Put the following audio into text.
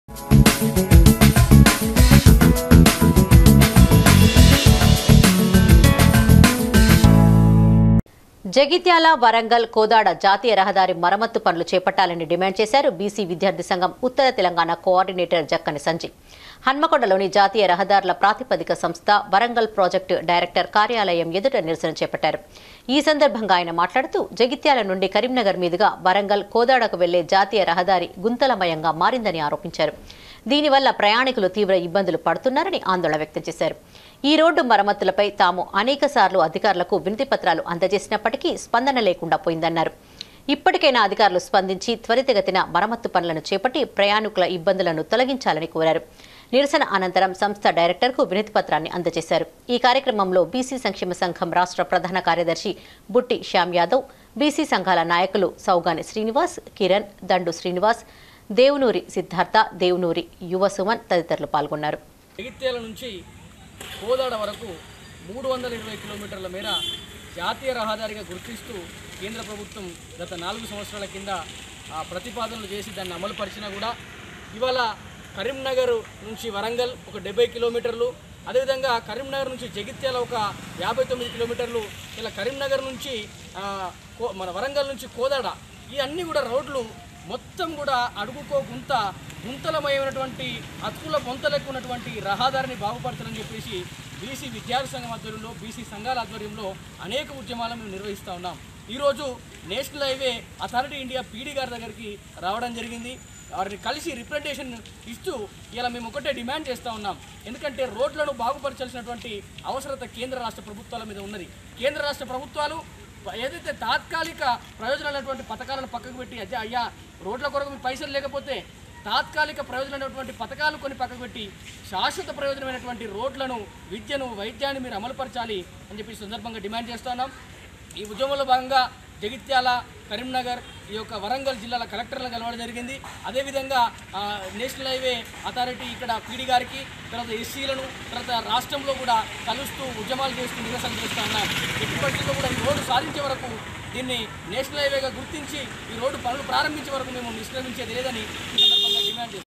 జగిత్యాల వరంగల్ కోదాడ జాతీయ రహదారి మరమ్మత్తు పనులు చేపట్టాలని డిమాండ్ చేశారు బీసీ విద్యార్థి సంఘం ఉత్తర తెలంగాణ కోఆర్డినేటర్ జక్కని సంజయ్ హన్మకొండలోని జాతీయ రహదారుల ప్రాతిపదిక సంస్థ వరంగల్ ప్రాజెక్టు డైరెక్టర్ కార్యాలయం ఎదుట నిరసన చేపట్టారు ఈ సందర్భంగా ఆయన మాట్లాడుతూ జగిత్యాల నుండి కరీంనగర్ మీదుగా వరంగల్ కోదాడకు వెళ్లే జాతీయ రహదారి గుంతలమయంగా మారిందని ఆరోపించారు దీనివల్ల ప్రయాణికులు తీవ్ర ఇబ్బందులు పడుతున్నారని ఆందోళన వ్యక్తం చేశారు ఈ రోడ్డు మరమ్మతులపై తాము అనేక అధికారులకు వినతి పత్రాలు అందజేసినప్పటికీ స్పందన లేకుండా పోయిందన్నారు ఇప్పటికైనా అధికారులు స్పందించి త్వరితగతిన మరమ్మత్తు పనులను చేపట్టి ప్రయాణికుల ఇబ్బందులను తొలగించాలని కోరారు నిరసన అనంతరం సంస్థ డైరెక్టర్కు వినతి పత్రాన్ని అందజేశారు ఈ కార్యక్రమంలో బీసీ సంక్షేమ సంఘం రాష్ట్ర ప్రధాన కార్యదర్శి బుట్టి శ్యామ్ యాదవ్ బీసీ సంఘాల నాయకులు సౌగాని శ్రీనివాస్ కిరణ్ దండు శ్రీనివాస్ దేవునూరి సిద్ధార్థ దేవునూరి యువ సుమన్ తదితరులు పాల్గొన్నారు జగిత్యాల నుంచి కోదాడ వరకు మూడు వందల ఇరవై కిలోమీటర్ల మేర జాతీయ రహదారిగా గుర్తిస్తూ కేంద్ర ప్రభుత్వం గత నాలుగు సంవత్సరాల కింద ఆ ప్రతిపాదనలు చేసి దాన్ని అమలు పరిచినా కూడా ఇవాళ కరీంనగర్ నుంచి వరంగల్ ఒక డెబ్బై కిలోమీటర్లు అదేవిధంగా కరీంనగర్ నుంచి జగిత్యాల ఒక యాభై తొమ్మిది కిలోమీటర్లు ఇలా కరీంనగర్ నుంచి ఆ, కో- మన వరంగల్ నుంచి కోదాడ ఈ అన్నీ కూడా రోడ్లు మొత్తం కూడా అడుగుకో గుంత గుంతలమయమైనటువంటి అతుకుల బొంతలకు ఉన్నటువంటి రహదారిని బాగుపరచాలని చెప్పేసి బీసీ విద్యార్థి సంఘం ఆధ్వర్యంలో బీసీ సంఘాల ఆధ్వర్యంలో అనేక ఉద్యమాలను మేము నిర్వహిస్తూ ఉన్నాం ఈరోజు national highway authority India PD గారి దగ్గరికి రావడం జరిగింది వారిని కలిసి రిప్రజెంటేషన్ ఇస్తూ ఇలా మేము ఒకటే డిమాండ్ చేస్తూ ఉన్నాం ఎందుకంటే రోడ్లను బాగుపరచాల్సినటువంటి అవసరత కేంద్ర రాష్ట్ర ప్రభుత్వాల మీద ఉన్నది కేంద్ర రాష్ట్ర ప్రభుత్వాలు ఏదైతే తాత్కాలిక ప్రయోజనాలైనటువంటి పథకాలను పక్కకు పెట్టి అదే అయ్యా రోడ్ల కొరకు మీకు పైసలు లేకపోతే తాత్కాలిక ప్రయోజనమైనటువంటి పథకాలు కొన్ని పక్కకు పెట్టి శాశ్వత ప్రయోజనమైనటువంటి రోడ్లను విద్యను వైద్యాన్ని మీరు అమలుపరచాలి అని చెప్పి ఈ సందర్భంగా డిమాండ్ చేస్తున్నాం ఈ ఉద్యమంలో భాగంగా జగిత్యాల కరీంనగర్ ఈ యొక్క వరంగల్ జిల్లాల కలెక్టర్లను కలవడం జరిగింది అదేవిధంగా ఆ, నేషనల్ హైవే అథారిటీ ఇక్కడ పీడీ గారికి తర్వాత ఎస్సీలను తర్వాత రాష్ట్రంలో కూడా కలుస్తూ ఉద్యమాలు చేస్తూ నిరసన చేస్తూ ఉన్నాం ఎట్టి పరిస్థితుల్లో కూడా ఈ రోడ్డు సాధించే వరకు దీన్ని నేషనల్ హైవేగా గుర్తించి ఈ రోడ్డు పనులు ప్రారంభించే వరకు మేము నిష్క్రమించేది లేదని ఈ సందర్భంగా డిమాండ్ చేస్తున్నాం